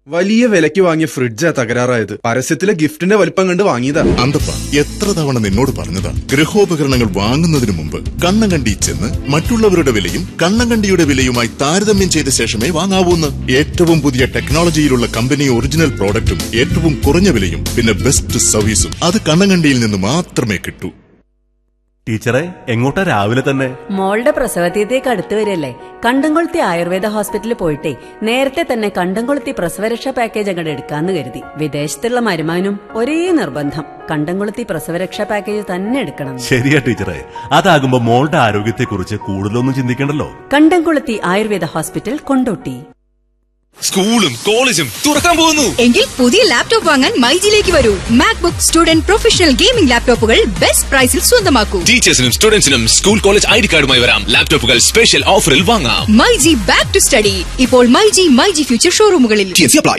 വലിയ വിലയ്ക്ക് വാങ്ങിയ ഫ്രിഡ്ജാ തകരാറായത് പരസ്യത്തിലെ ഗിഫ്റ്റിന്റെ വലിപ്പം കണ്ട് വാങ്ങിയതാ അന്തപ്പ എത്ര തവണ നിന്നോട് പറഞ്ഞതാ ഗൃഹോപകരണങ്ങൾ വാങ്ങുന്നതിന് മുമ്പ് കണ്ണങ്കണ്ടി ചെന്ന് മറ്റുള്ളവരുടെ വിലയും കണ്ണങ്കണ്ടിയുടെ വിലയുമായി താരതമ്യം ചെയ്ത ശേഷമേ വാങ്ങാവൂന്ന് ഏറ്റവും പുതിയ ടെക്നോളജിയിലുള്ള കമ്പനി ഒറിജിനൽ പ്രോഡക്റ്റും ഏറ്റവും കുറഞ്ഞ വിലയും പിന്നെ ബെസ്റ്റ് സർവീസും അത് കണ്ണങ്കണ്ടിയിൽ നിന്ന് മാത്രമേ കിട്ടൂ ടീച്ചറെ എങ്ങോട്ടാ രാവിലെ തന്നെ മോളുടെ പ്രസവതീയത്തേക്ക് അടുത്ത് വരില്ലേ കണ്ടംകൊളുത്തി ആയുർവേദ ഹോസ്പിറ്റലിൽ പോയിട്ടേ നേരത്തെ തന്നെ കണ്ടംകൊളുത്തി പ്രസവരക്ഷാ പാക്കേജ് അങ്ങോട്ട് എടുക്കാന്ന് കരുതി വിദേശത്തുള്ള മരുമാനും ഒരേ നിർബന്ധം കണ്ടംകൊളുത്തി പ്രസവരക്ഷാ പാക്കേജ് തന്നെ എടുക്കണം ശരിയാ ടീച്ചറെ അതാകുമ്പോ മോളുടെ ആരോഗ്യത്തെക്കുറിച്ച് കൂടുതലൊന്നും ചിന്തിക്കണ്ടല്ലോ കണ്ടംകൊളുത്തി ആയുർവേദ ഹോസ്പിറ്റൽ കൊണ്ടോട്ടി സ്കൂളും കോളേജും തുറക്കാൻ പോകുന്നു എങ്കിൽ പുതിയ ലാപ്ടോപ്പ് വാങ്ങാൻ മൈജിലേക്ക് വരൂ മാക്ബുക്ക് സ്റ്റുഡന്റ് പ്രൊഫഷണൽ ഗെയിമിംഗ് ലാപ്ടോപ്പുകൾ ബെസ്റ്റ് പ്രൈസിൽ സ്വന്തമാക്കൂ ടീച്ചേഴ്സിനും സ്റ്റുഡൻസിനും സ്കൂൾ കോളേജ് ഐ ഡി കാർഡുമായി വരാം ലാപ്ടോപ്പുകൾ സ്പെഷ്യൽ ഓഫറിൽ വാങ്ങാം മൈജി ബാക്ക് ടു സ്റ്റഡി ഇപ്പോൾ മൈജി മൈജി ഫ്യൂച്ചർ ഷോറൂമുകളിൽ അപ്ലൈ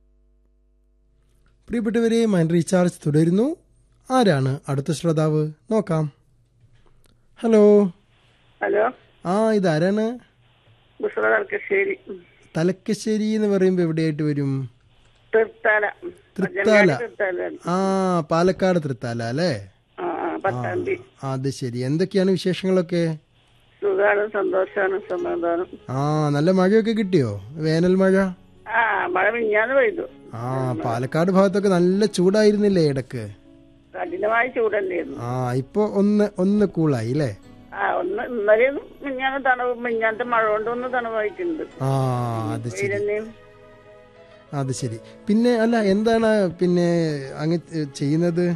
പ്രിയപ്പെട്ടവരെ മൈൻഡ് റീചാർജ് തുടരുന്നു ആരാണ് അടുത്ത ശ്രോതാവ് നോക്കാം ഹലോ ഹലോ ആ ഇതാരാണ് ബുഷറ തലക്കശ്ശേരി തലക്കശ്ശേരി എന്ന് പറയുമ്പോൾ എവിടെയായിട്ട് വരും തൃത്താല തൃത്താല തൃത്താല ആ പാലക്കാട് തൃത്താല അല്ലേ ആ ആ, പത്താം തീയതി അത് ശരി എന്തൊക്കെയാണ് വിശേഷങ്ങളൊക്കെ സുഖാണ് സന്തോഷാണ് സമാധാനം ആ നല്ല മഴയൊക്കെ കിട്ടിയോ വേനൽ മഴ ആ മഴ മിഞ്ഞാന്ന് പെയ്തു ആ പാലക്കാട് ഭാഗത്തൊക്കെ നല്ല ചൂടായിരുന്നില്ലേ ഇടക്ക് കഠിനമായ ചൂടല്ലായിരുന്നു ആ ഇപ്പൊ ഒന്ന് ഒന്ന് കൂളായി അല്ലേ ആ ഒന്ന് ഇന്നലെ മിഞ്ഞാന്ന് തണവ് മിഞ്ഞാന്നത്തെ മഴ കൊണ്ട് ഒന്ന് തണവായിട്ടുണ്ട് ആ അത് ശരി വെയിലെന്നെയും അത് ശരി പിന്നെ അല്ല എന്താണ് പിന്നെ അങ്ങ് ചെയ്യുന്നത്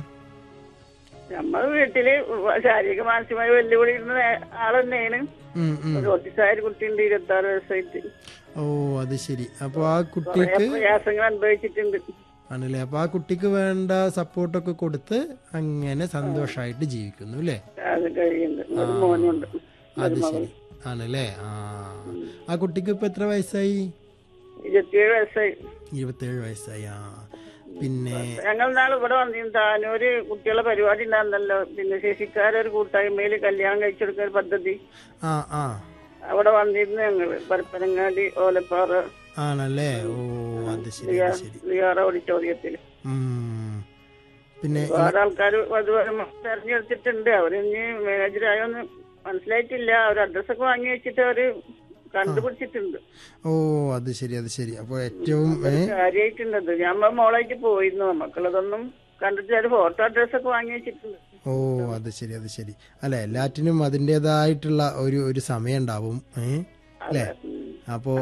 നമ്മൾ വീട്ടില് ശാരീരിക മാനസികമായി വെല്ലുവിളി ഇരുന്ന ആൾ തന്നെയാണ് ഉം, ഉം. ഒരു ഓട്ടിസായ ഒരു കുട്ടിയുണ്ട് ഇരുപത്തി ആറ് വയസ്സായിട്ട് ഓ അത് ശരി അപ്പൊ ആ കുറെ കുട്ടിക്ക് പ്രയാസങ്ങൾ അനുഭവിച്ചിട്ടുണ്ട് ആണല്ലേ അപ്പൊ ആ കുട്ടിക്ക് വേണ്ട സപ്പോർട്ടൊക്കെ കൊടുത്ത് അങ്ങനെ സന്തോഷമായിട്ട് ജീവിക്കുന്നു അല്ലേ അത് കഴിയുന്നുണ്ട് ഒരു മോനുണ്ട് അത് ശരി ആണല്ലേ ആ ആ കുട്ടിക്ക് ഇപ്പൊ എത്ര വയസ്സായി ഇരുപത്തിയേഴ് വയസ്സായി ഇരുപത്തേഴ് വയസ്സായി ആ പിന്നെ ഞങ്ങൾ നാളെ ഇവിടെ വന്നിരുന്നു താനൂര് കുട്ടികളെ പരിപാടി ഉണ്ടായിരുന്നല്ലോ പിന്നെ ശേഷിക്കാരൊരു കൂട്ടായ്മയിൽ കല്യാണം കഴിച്ചെടുക്കുന്ന ഒരു പദ്ധതി ആ ആ അവിടെ വന്നിരുന്നു ഞങ്ങള് പരപ്പനങ്ങാടി ഓലപ്പാറ ആണല്ലേ ഓ അത് ശരി അത് ശരി വിഹാറ ഓഡിറ്റോറിയത്തിൽ ഉം. പിന്നെ ഒരുപാട് ആൾക്കാർ അതുവരെ തെരഞ്ഞെടുത്തിട്ടുണ്ട് അവരിനി മാനേജറായൊന്ന് മനസ്സിലായിട്ടില്ല അവർ അഡ്രസ്സൊക്കെ വാങ്ങി വെച്ചിട്ട് അവര് കണ്ടുപിടിച്ചിട്ടുണ്ട് ഓ അത് ശരി അത് ശരി അപ്പൊ ഏറ്റവും ഏ കാര്യമായിട്ടുണ്ടത് ഞാൻ മോളായിട്ട് പോയിരുന്നു നമുക്കുള്ളതൊന്നും കണ്ടിട്ട് ഒരു ഫോട്ടോ അഡ്രസ്സൊക്കെ വാങ്ങി വെച്ചിട്ടുണ്ട് ഓ അത് ശരി അത് ശരി അല്ല എല്ലാറ്റിനും അതിൻ്റെതായിട്ടുള്ള ഒരു ഒരു സമയം ഉണ്ടാവും ഏ അല്ലേ അപ്പോ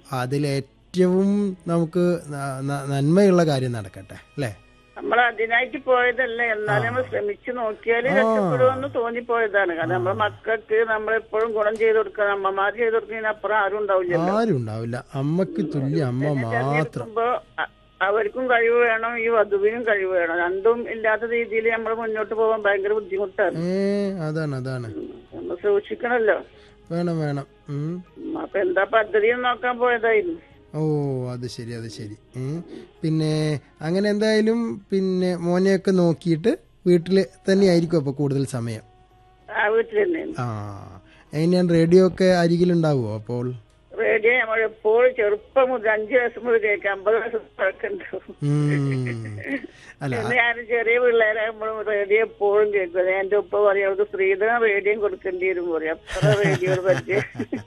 അതിലേറ്റവും നമുക്ക് ന- ന- നന്മയുള്ള കാര്യം നടക്കട്ടെ അല്ലേ നമ്മൾ അതിനായിട്ട് പോയതല്ല എന്നാലും നമ്മൾ ശ്രമിച്ചു നോക്കിയാൽ രക്ഷപ്പെടുമെന്ന് തോന്നിപ്പോയതാണ് കാരണം നമ്മളെ മക്കൾക്ക് നമ്മളെപ്പോഴും ഗുണം ചെയ്ത് കൊടുക്കുക അമ്മമാർ ചെയ്ത് കൊടുക്കുന്നതിന് അപ്പുറം ആരും ഉണ്ടാവില്ലല്ലോ ആരും ഉണ്ടാവില്ല അമ്മക്ക് തുല്യ അമ്മ മാത്രം തെരഞ്ഞെടുക്കുമ്പോ അ- അവർക്കും കഴിവ് വേണം ഈ വധുവിനും കഴിവ് വേണം രണ്ടും ഇല്ലാത്ത രീതിയിൽ നമ്മൾ മുന്നോട്ട് പോകാൻ ഭയങ്കര ബുദ്ധിമുട്ടാണ് ഏ അതാണ് അതാണ് നമ്മൾ സൂക്ഷിക്കണല്ലോ വേണം വേണം ഉം. ഉം, അപ്പൊ എന്താ പദ്ധതി എന്ന് നോക്കാൻ പോയതായിരുന്നു ഓ അത് ശരി അത് ശരി ഉം. പിന്നെ അങ്ങനെ എന്തായാലും പിന്നെ മോനെയൊക്കെ നോക്കിയിട്ട് വീട്ടിൽ തന്നെ ആയിരിക്കും അപ്പൊ കൂടുതൽ സമയം ആ വീട്ടിൽ തന്നെയാണ് ആ എങ്ങനെയാണ് റേഡിയോ ഒക്കെ അരികിലുണ്ടാവുമോ അപ്പോൾ റേഡിയോ നമ്മൾ എപ്പോഴും ചെറുപ്പം മുതൽ അഞ്ചു വയസ്സ് മുതൽ കേൾക്കാം അമ്പത് വയസ്സ് പഴക്കുണ്ടാവും ഉം. അല്ല ഇന്ന് ഞാൻ ചെറിയ പിള്ളേരാകുമ്പോഴും റേഡിയോ എപ്പോഴും കേൾക്കും എന്റെ ഉപ്പ പറയും അവർക്ക് സ്ത്രീധനം റേഡിയോ കൊടുക്കേണ്ടി വരും പറയും അത്ര റേഡിയോ പറ്റിയ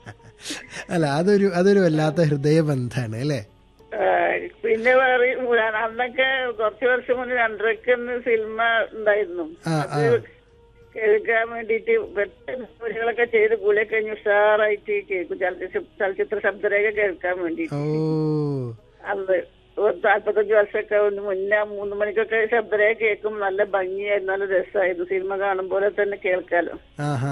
അല്ല അതൊരു അതൊരു വല്ലാത്ത ഹൃദയബന്ധാണ് അല്ലേ പിന്നെ വേറെ അന്നൊക്കെ കുറച്ച് വർഷം മുന്നേ രണ്ടരക്കെന്ന് സിനിമ ഉണ്ടായിരുന്നു ആ, അത് കേൾക്കാൻ വേണ്ടിയിട്ട് പെട്ടെന്ന് ജോലികളൊക്കെ ചെയ്ത് കൂലിയൊക്കെ കഴിഞ്ഞ് ഉഷാറായിട്ട് കേൾക്കും ചലച്ചിത്ര ചലച്ചിത്ര ശബ്ദരേഖ കേൾക്കാൻ വേണ്ടിയിട്ട് ഓ അന്ന് ഒരു നാല്പത്തഞ്ച് വർഷമൊക്കെ ഒന്ന് മുന്നേ മൂന്ന് മണിക്കൊക്കെ ശബ്ദരേഖ കേൾക്കും നല്ല ഭംഗിയായിരുന്നു നല്ല രസമായിരുന്നു സിനിമ കാണും പോലെ തന്നെ കേൾക്കാലോ ആഹാ